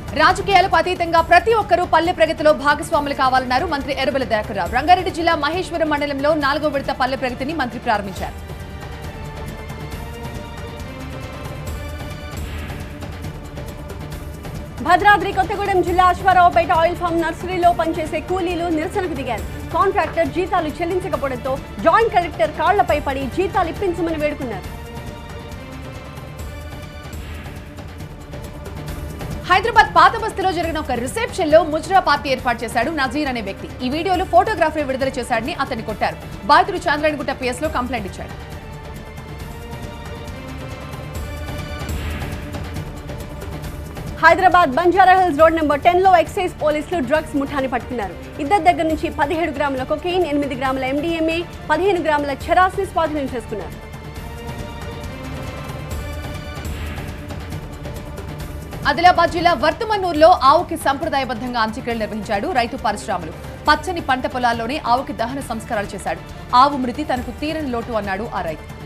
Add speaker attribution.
Speaker 1: రాజకీయాలకు అతీతంగా ప్రతి ఒక్కరూ పల్లె ప్రగతిలో భాగస్వాములు కావాలన్నారు మంత్రి ఎర్రబెల్లి దయాకర్రావు రంగారెడ్డి జిల్లా మహేశ్వరం మండలంలో నాలుగో విడత పల్లె ప్రగతిని మంత్రి ప్రారంభించారు
Speaker 2: భద్రాద్రి కొత్తగూడెం జిల్లా అశ్వారావుపేట ఆయిల్ ఫామ్ నర్సరీలో పనిచేసే కూలీలు నిరసనకు దిగారు కాంట్రాక్టర్ జీతాలు చెల్లించకపోవడంతో జాయింట్ కలెక్టర్ కాళ్లపై పడి జీతాలు ఇప్పించమని వేడుకున్నారు
Speaker 1: హైదరాబాద్ పాత బస్తీలో జరిగిన ఒక రిసెప్షన్ లో ముజ్రా పార్టీ ఏర్పాటు చేశాడు నజీర్ అనే వ్యక్తి ఈ వీడియోలో ఫోటోగ్రాఫర్ విడుదల చేశాడని అతన్ని కొట్టారు బాధితుడు చాంద్రాయణగుట్ట పిఎస్ లో కంప్లైంట్ ఇచ్చాడు
Speaker 2: Hyderabad Banjara hills road number ten లో ఎక్సైజ్ పోలీసులు డ్రగ్స్ ముఠాని పట్టుకున్నారు ఇద్దరి దగ్గర నుంచి పదిహేడు గ్రాముల కొకెయిన్ ఎనిమిది గ్రాముల ఎండిఎంఏ పదిహేను గ్రాముల చెరాస్ని స్వాధీనం చేసుకున్నారు
Speaker 1: ఆదిలాబాద్ జిల్లా వర్తమన్నూరులో ఆవుకి సంప్రదాయబద్ధంగా అంత్యక్రియలు నిర్వహించాడు రైతు పరశురాములు పచ్చని పంట పొలాల్లోనే ఆవుకి దహన సంస్కారాలు చేశాడు ఆవు మృతి తనకు తీరని లోటు అన్నాడు ఆ రైతు